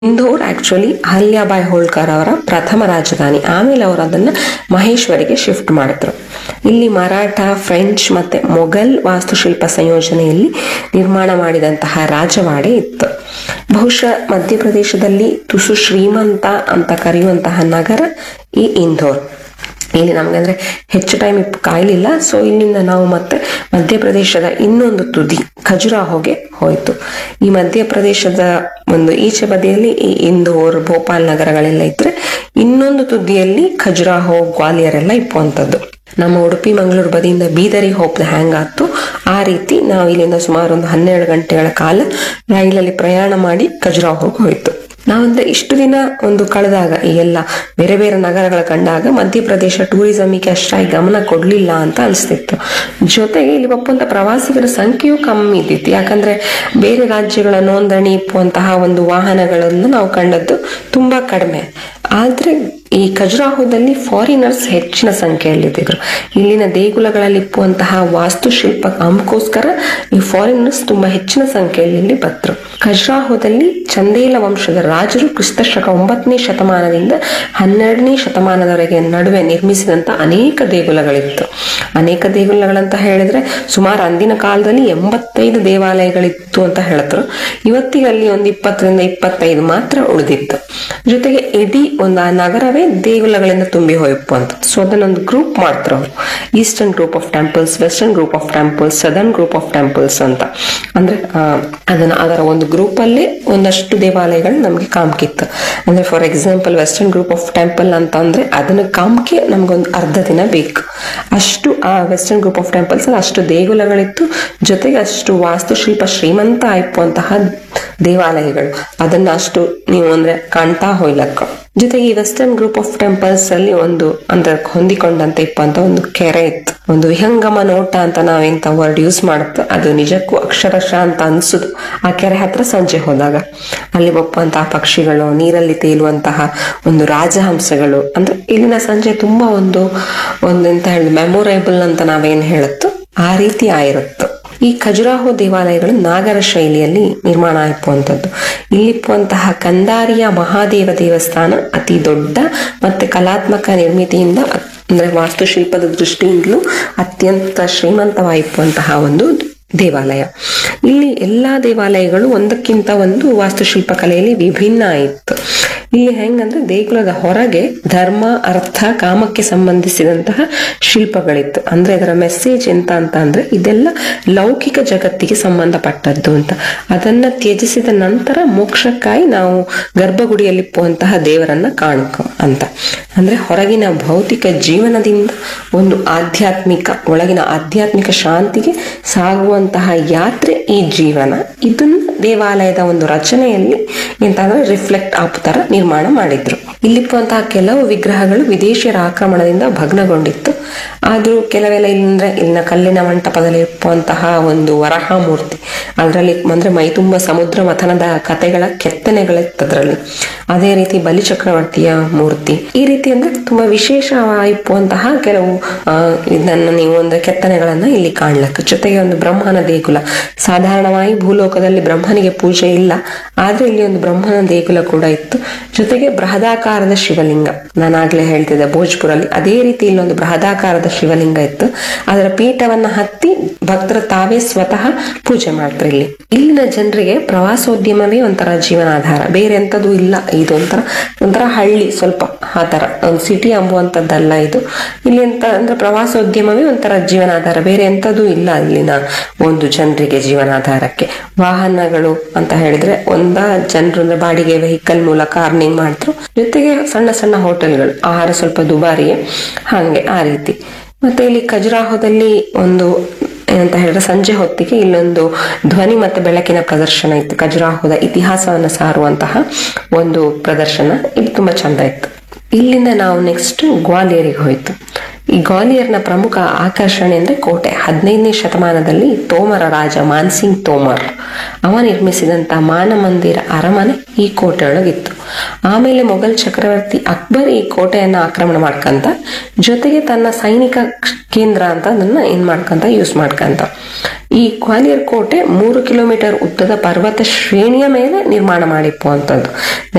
Indore actually Ahilyabai Holkar ಅವರ ಪ್ರಥಮ ರಾಜಧಾನಿ ಆಮೇಲೆ ಅವರು ಅದನ್ನ ಮಹೇಶ್ವರಿಗೆ ಶಿಫ್ಟ್ ಮಾಡಿದ್ರು ಇಲ್ಲಿ ಮರಾಠ ಫ್ರೆಂಚ್ ಮತ್ತೆ ಮೊಘಲ್ ವಾಸ್ತುಶಿಲ್ಪ ಸಂಯೋಜನೆಯಲ್ಲಿ ನಿರ್ಮಾಣ ಮಾಡಿದಂತಹ ರಾಜವಾಡೆ ಇತ್ತು ಬಹುಶಃ ಮಧ್ಯಪ್ರದೇಶದಲ್ಲಿ ತುಸು ಶ್ರೀಮಂತ ಅಂತ ಕರೆಯುವಂತಹ ನಗರ ಈ ಇಂದೋರ್ ಇಲ್ಲಿ ನಮ್ಗೆ ಅಂದ್ರೆ ಹೆಚ್ಚು ಟೈಮ್ ಕಾಯ್ಲಿಲ್ಲ ಸೊ ಇಲ್ಲಿಂದ ನಾವು ಮತ್ತೆ ಮಧ್ಯಪ್ರದೇಶದ ಇನ್ನೊಂದು ತುದಿ ಖಜುರಾಹೋಗೆ ಹೋಯ್ತು ಈ ಮಧ್ಯಪ್ರದೇಶದ ಒಂದು ಈಚೆ ಬದಿಯಲ್ಲಿ ಈ ಇಂದೋರ್ ಭೋಪಾಲ್ ನಗರಗಳೆಲ್ಲ ಇದ್ರೆ ಇನ್ನೊಂದು ತುದಿಯಲ್ಲಿ ಖಜುರಾಹೋ ಗ್ವಾಲಿಯರ್ ಎಲ್ಲ ಇಪ್ಪುವಂಥದ್ದು ನಮ್ಮ ಉಡುಪಿ ಮಂಗಳೂರು ಬದಿಯಿಂದ ಬೀದರಿಗೆ ಹೋಗ್ದ ಹ್ಯಾಂಗ್ ಆಯ್ತು ಆ ರೀತಿ ನಾವು ಇಲ್ಲಿಂದ ಸುಮಾರು ಒಂದು ಹನ್ನೆರಡು ಗಂಟೆಗಳ ಕಾಲ ರೈಲಲ್ಲಿ ಪ್ರಯಾಣ ಮಾಡಿ ಖಜುರಾಹೋಗೆ ಹೋಯ್ತು ನಾವಂದ್ರೆ ಇಷ್ಟು ದಿನ ಒಂದು ಕಳೆದಾಗ ಈ ಎಲ್ಲ ಬೇರೆ ಬೇರೆ ನಗರಗಳ ಕಂಡಾಗ ಮಧ್ಯಪ್ರದೇಶ ಟೂರಿಸಂಗೆ ಅಷ್ಟಾಗಿ ಗಮನ ಕೊಡ್ಲಿಲ್ಲ ಅಂತ ಅನಿಸ್ತಿತ್ತು ಜೊತೆಗೆ ಇಲ್ಲಿ ಒಪ್ಪಂತ ಪ್ರವಾಸಿಗರ ಸಂಖ್ಯೆಯೂ ಕಮ್ಮಿ ಇದ್ದಿತ್ತು ಯಾಕಂದ್ರೆ ಬೇರೆ ರಾಜ್ಯಗಳ ನೋಂದಣಿ ಇಪ್ಪುವಂತಹ ಒಂದು ವಾಹನಗಳನ್ನು ನಾವು ಕಂಡದ್ದು ತುಂಬಾ ಕಡಿಮೆ ಆದ್ರೆ ಈ ಖಜುರಾಹೋದಲ್ಲಿ ಫಾರಿನರ್ಸ್ ಹೆಚ್ಚಿನ ಸಂಖ್ಯೆಯಲ್ಲಿದ್ದರು ಇಲ್ಲಿನ ದೇಗುಲಗಳಲ್ಲಿ ಇಪ್ಪುವಂತಹ ವಾಸ್ತುಶಿಲ್ಪ ಕಾಮಕ್ಕೋಸ್ಕರ ಈ ಫಾರಿನರ್ಸ್ ತುಂಬಾ ಹೆಚ್ಚಿನ ಸಂಖ್ಯೆಯಲ್ಲಿ ಇಲ್ಲಿ ಬಂದ್ರು ಖಜುರಾಹೋದಲ್ಲಿ ಚಂದೇಲ ವಂಶದ ರಾಜರು ಕ್ರಿಸ್ತಶಕ ಒಂಬತ್ತನೇ ಶತಮಾನದಿಂದ ಹನ್ನೆರಡನೇ ಶತಮಾನದವರೆಗೆ ನಡುವೆ ನಿರ್ಮಿಸಿದಂತ ಅನೇಕ ದೇಗುಲಗಳಿತ್ತು ಅನೇಕ ದೇಗುಲಗಳಂತ ಹೇಳಿದ್ರೆ ಸುಮಾರು ಅಂದಿನ ಕಾಲದಲ್ಲಿ ಎಂಬತ್ತೈದು ದೇವಾಲಯಗಳಿತ್ತು ಅಂತ ಹೇಳಿದ್ರು ಇವತ್ತಿಗೆ ಅಲ್ಲಿ ಒಂದು ಇಪ್ಪತ್ತರಿಂದ ಇಪ್ಪತ್ತೈದು ಮಾತ್ರ ಉಳಿದಿತ್ತು ಜೊತೆಗೆ ಇಡೀ ಒಂದು ಆ ನಗರವೇ ದೇಗುಲಗಳಿಂದ ತುಂಬಿ ಹೋಯಪ್ಪು ಅಂತ ಸೊ ಅದನ್ನೊಂದು ಗ್ರೂಪ್ ಮಾಡ್ತಾರೆ ಅವರು eastern group of temples western group of temples southern group of temples ಅಂತ ಅಂದ್ರೆ ಆ, ಅದನ್ನ ಅದರ ಒಂದು ಗ್ರೂಪ್ ಅಲ್ಲೇ ಒಂದಷ್ಟು ದೇವಾಲಯಗಳು ನಮ್ಗೆ ಕಾಮ್ಕಿತ್ತು ಅಂದ್ರೆ for example western group of temple ಅಂತ ಅಂದ್ರೆ ಅದನ್ನ ಕಾಮ್ಕೆ ನಮ್ಗೊಂದು ಅರ್ಧ ದಿನ ಬೇಕು ಅಷ್ಟು ಆ ವೆಸ್ಟರ್ನ್ ಗ್ರೂಪ್ ಆಫ್ ಟೆಂಪಲ್ಸ್ ಅಲ್ಲಿ ಅಷ್ಟು ದೇಗುಲಗಳಿತ್ತು ಜೊತೆಗೆ ಅಷ್ಟು ವಾಸ್ತುಶಿಲ್ಪ ಶ್ರೀಮಂತ ಆಯ್ಪುವಂತಹ ದೇವಾಲಯಗಳು ಅದನ್ನ ಅಷ್ಟು ನೀವು ಅಂದ್ರೆ ಕಾಣ್ತಾ ಹೋಯ್ಲಕ್ಕ ಜೊತೆಗೆ ಈ ವೆಸ್ಟರ್ನ್ ಗ್ರೂಪ್ ಆಫ್ ಟೆಂಪಲ್ಸ್ ಅಲ್ಲಿ ಒಂದು ಅಂದ್ರೆ ಹೊಂದಿಕೊಂಡಂತೆ ಇಪ್ಪಂತ ಒಂದು ಕೆರೆ ಇತ್ತು ಒಂದು ವಿಹಂಗಮ ನೋಟ ಅಂತ ನಾವೆಂತ ವರ್ಡ್ ಯೂಸ್ ಮಾಡುತ್ತೋ ಅದು ನಿಜಕ್ಕೂ ಅಕ್ಷರಶಃ ಅಂತ ಅನ್ಸುದು ಆ ಕೆರೆ ಹತ್ರ ಸಂಜೆ ಹೋದಾಗ ಅಲ್ಲಿ ಒಪ್ಪಂತಹ ಪಕ್ಷಿಗಳು ನೀರಲ್ಲಿ ತೇಲುವಂತಹ ಒಂದು ರಾಜಹಂಸಗಳು ಅಂದ್ರೆ ಇಲ್ಲಿನ ಸಂಜೆ ತುಂಬಾ ಒಂದು ಒಂದು ಎಂತ ಹೇಳುದು ಮೆಮೊರೇಬಲ್ ಅಂತ ನಾವೇನ್ ಹೇಳುತ್ತೋ ಆ ರೀತಿ ಆಗಿರುತ್ತು ಈ ಖಜುರಾಹೋ ದೇವಾಲಯಗಳು ನಾಗರ ಶೈಲಿಯಲ್ಲಿ ನಿರ್ಮಾಣ ಆಯ್ಪುವಂಥದ್ದು ಇಲ್ಲಿಪ್ಪುವಂತಹ ಕಂದಾರಿಯ ಮಹಾದೇವ ದೇವಸ್ಥಾನ ಅತಿ ದೊಡ್ಡ ಮತ್ತೆ ಕಲಾತ್ಮಕ ನಿರ್ಮಿತಿಯಿಂದ ಅತ್- ಅಂದ್ರೆ ವಾಸ್ತುಶಿಲ್ಪದ ದೃಷ್ಟಿಯಿಂದಲೂ ಅತ್ಯಂತ ಶ್ರೀಮಂತವಾಯಿಪ್ಪುವಂತಹ ಒಂದು ದೇವಾಲಯ ಇಲ್ಲಿ ಎಲ್ಲಾ ದೇವಾಲಯಗಳು ಒಂದಕ್ಕಿಂತ ಒಂದು ವಾಸ್ತುಶಿಲ್ಪ ಕಲೆಯಲ್ಲಿ ವಿಭಿನ್ನ ಆಯಿತು ಇಲ್ಲಿ ಹೆಂಗಂದ್ರೆ ದೇಗುಲದ ಹೊರಗೆ ಧರ್ಮ ಅರ್ಥ ಕಾಮಕ್ಕೆ ಸಂಬಂಧಿಸಿದಂತಹ ಶಿಲ್ಪಗಳಿತ್ತು ಅಂದ್ರೆ ಇದರ ಮೆಸೇಜ್ ಎಂತ ಅಂತ ಅಂದ್ರೆ ಇದೆಲ್ಲ ಲೌಕಿಕ ಜಗತ್ತಿಗೆ ಸಂಬಂಧಪಟ್ಟದ್ದು ಅಂತ ಅದನ್ನ ತ್ಯಜಿಸಿದ ನಂತರ ಮೋಕ್ಷಕ್ಕಾಗಿ ನಾವು ಗರ್ಭಗುಡಿಯಲ್ಲಿಪ್ಪುವಂತಹ ದೇವರನ್ನ ಕಾಣಕ ಅಂತ ಅಂದ್ರೆ ಹೊರಗಿನ ಭೌತಿಕ ಜೀವನದಿಂದ ಒಂದು ಆಧ್ಯಾತ್ಮಿಕ ಒಳಗಿನ ಆಧ್ಯಾತ್ಮಿಕ ಶಾಂತಿಗೆ ಸಾಗುವಂತಹ ಯಾತ್ರೆ ಈ ಜೀವನ ಇದನ್ನ ದೇವಾಲಯದ ಒಂದು ರಚನೆಯಲ್ಲಿ ಎಂತಂದ್ರೆ ರಿಫ್ಲೆಕ್ಟ್ ಆಪ್ ತರ ನಿರ್ಮಾಣ ಮಾಡಿದ್ರು ಇಲ್ಲಿಪ್ಪುವಂತಹ ಕೆಲವು ವಿಗ್ರಹಗಳು ವಿದೇಶಿಯರ ಆಕ್ರಮಣದಿಂದ ಭಗ್ನಗೊಂಡಿತ್ತು ಆದ್ರೂ ಕೆಲವೆಲ್ಲ ಇಲ್ಲಂದ್ರೆ ಇಲ್ಲಿನ ಕಲ್ಲಿನ ಮಂಟಪದಲ್ಲಿ ಇಪ್ಪುವಂತಹ ಒಂದು ವರಹ ಮೂರ್ತಿ ಅದರಲ್ಲಿ ಅಂದ್ರೆ ಮೈ ತುಂಬ ಸಮುದ್ರ ಮಥನದ ಕಥೆಗಳ ಕೆತ್ತನೆಗಳಿತ್ತು ಅದರಲ್ಲಿ ಅದೇ ರೀತಿ ಬಲಿಚಕ್ರವರ್ತಿಯ ಮೂರ್ತಿ ಈ ರೀತಿ ಅಂದ್ರೆ ತುಂಬಾ ವಿಶೇಷವಾಗಿಪ್ಪುವಂತಹ ಕೆಲವು ಆ, ಇದನ್ನ ನೀವು ಒಂದು ಕೆತ್ತನೆಗಳನ್ನ ಇಲ್ಲಿ ಕಾಣ್ಲಕ್ಕ ಜೊತೆಗೆ ಒಂದು ಬ್ರಹ್ಮನ ದೇಗುಲ ಸಾಧಾರಣವಾಗಿ ಭೂಲೋಕದಲ್ಲಿ ಬ್ರಹ್ಮನಿಗೆ ಪೂಜೆ ಇಲ್ಲ ಆದ್ರೆ ಇಲ್ಲಿ ಒಂದು ಬ್ರಹ್ಮನ ದೇಗುಲ ಕೂಡ ಇತ್ತು ಜೊತೆಗೆ ಬೃಹದಾಕಾರದ ಶಿವಲಿಂಗ ನಾನಾಗ್ಲೇ ಹೇಳ್ತಿದ್ದೆ ಭೋಜ್ಪುರಲ್ಲಿ ಅದೇ ರೀತಿ ಇಲ್ಲೊಂದು ಬೃಹದಾಕಾರದ ಶಿವಲಿಂಗ ಇತ್ತು ಅದರ ಪೀಠವನ್ನ ಹತ್ತಿ ಭಕ್ತರು ತಾವೇ ಸ್ವತಃ ಪೂಜೆ ಮಾಡ್ತಾರೆ ಇಲ್ಲಿ ಇಲ್ಲಿನ ಜನರಿಗೆ ಪ್ರವಾಸೋದ್ಯಮವೇ ಒಂಥರ ಜೀವನಾಧಾರ ಬೇರೆ ಎಂತದೂ ಇಲ್ಲ ಇದು ಒಂಥರ ಒಂಥರ ಹಳ್ಳಿ ಸ್ವಲ್ಪ ಆ ತರ ಒಂದು ಸಿಟಿ ಅಂಬುವಂತದ್ದಲ್ಲ ಇದು ಇಲ್ಲಿ ಎಂತ ಅಂದ್ರೆ ಪ್ರವಾಸೋದ್ಯಮವೇ ಒಂಥರ ಜೀವನಾಧಾರ ಬೇರೆ ಎಂತದೂ ಇಲ್ಲ ಇಲ್ಲಿನ ಒಂದು ಜನರಿಗೆ ಜೀವನಾಧಾರಕ್ಕೆ ವಾಹನಗಳು ಅಂತ ಹೇಳಿದ್ರೆ ಒಂದ ಜನರು ಅಂದ್ರೆ ಬಾಡಿಗೆ ವೆಹಿಕಲ್ ಮೂಲಕ ಅರ್ನಿಂಗ್ ಮಾಡ್ತಾರೆ ಜೊತೆಗೆ ಸಣ್ಣ ಸಣ್ಣ ಹೋಟೆಲ್ಗಳು ಆಹಾರ ಸ್ವಲ್ಪ ದುಬಾರಿಯೇ ಹಾಗೆ ಆ ರೀತಿ ಮತ್ತೆ ಇಲ್ಲಿ ಖಜುರಾಹೋದಲ್ಲಿ ಒಂದು ಏನಂತ ಹೇಳಿದ್ರೆ ಸಂಜೆ ಹೊತ್ತಿಗೆ ಇಲ್ಲೊಂದು ಧ್ವನಿ ಮತ್ತೆ ಬೆಳಕಿನ ಪ್ರದರ್ಶನ ಇತ್ತು ಖಜುರಾಹೋದ ಇತಿಹಾಸವನ್ನ ಸಾರುವಂತಹ ಒಂದು ಪ್ರದರ್ಶನ ಇದು ತುಂಬಾ ಚಂದ ಇತ್ತು ಇಲ್ಲಿಂದ ನಾವು ನೆಕ್ಸ್ಟ್ ಗ್ವಾಲಿಯರಿಗೆ ಹೋಯ್ತು ಈ ಗ್ವಾಲಿಯರ್ನ ಪ್ರಮುಖ ಆಕರ್ಷಣೆ ಅಂದ್ರೆ ಕೋಟೆ ಹದಿನೈದನೇ ಶತಮಾನದಲ್ಲಿ ತೋಮರ ರಾಜ ಮಾನ್ಸಿಂಗ್ ತೋಮರ್ ಅವ ನಿರ್ಮಿಸಿದಂತ ಮಾನಮಂದಿರ ಅರಮನೆ ಈ ಕೋಟೆಯೊಳಗಿತ್ತು ಆಮೇಲೆ ಮೊಘಲ್ ಚಕ್ರವರ್ತಿ ಅಕ್ಬರ್ ಈ ಕೋಟೆಯನ್ನ ಆಕ್ರಮಣ ಮಾಡ್ಕಂತ ಜೊತೆಗೆ ತನ್ನ ಸೈನಿಕ ಕೇಂದ್ರ ಅಂತ ಅದನ್ನ ಏನ್ ಮಾಡ್ಕಂತ ಯೂಸ್ ಮಾಡ್ಕಂತ ಈ ಗ್ವಾಲಿಯರ್ ಕೋಟೆ ಮೂರು ಕಿಲೋಮೀಟರ್ ಉದ್ದದ ಪರ್ವತ ಶ್ರೇಣಿಯ ಮೇಲೆ ನಿರ್ಮಾಣ ಮಾಡಿಪ್ಪು ಅಂತದ್ದು